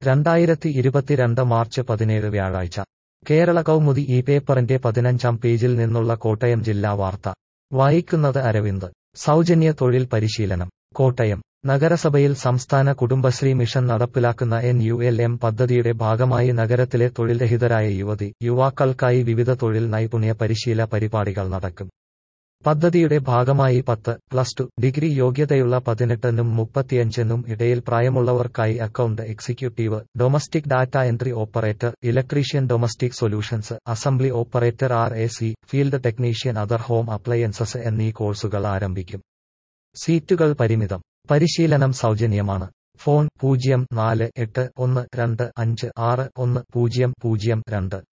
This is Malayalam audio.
രണ്ടായിരത്തി ഇരുപത്തിരണ്ട് മാർച്ച് പതിനേഴ് വ്യാഴാഴ്ച കേരള കൗമുദി ഈ പേപ്പറിന്റെ പതിനഞ്ചാം പേജിൽ നിന്നുള്ള കോട്ടയം ജില്ലാ വാർത്ത വായിക്കുന്നത് അരവിന്ദ് സൗജന്യ തൊഴിൽ പരിശീലനം കോട്ടയം നഗരസഭയിൽ സംസ്ഥാന കുടുംബശ്രീ മിഷൻ നടപ്പിലാക്കുന്ന എൻ യു എൽ എം പദ്ധതിയുടെ ഭാഗമായി നഗരത്തിലെ തൊഴിൽരഹിതരായ യുവതി യുവാക്കൾക്കായി വിവിധ തൊഴിൽ നൈപുണ്യ പരിശീല പരിപാടികൾ നടക്കും പദ്ധതിയുടെ ഭാഗമായി പത്ത് പ്ലസ് ടു ഡിഗ്രി യോഗ്യതയുള്ള പതിനെട്ടിനും മുപ്പത്തിയഞ്ചിനും ഇടയിൽ പ്രായമുള്ളവർക്കായി account executive domestic data entry operator electrician domestic solutions assembly operator R A C field technician other home appliances എന്നീ കോഴ്സുകൾ ആരംഭിക്കും സീറ്റുകൾ പരിമിതം പരിശീലനം സൗജന്യമാണ് ഫോൺ പൂജ്യം നാല് എട്ട് ഒന്ന് രണ്ട് അഞ്ച് ആറ് ഒന്ന് പൂജ്യം പൂജ്യം രണ്ട്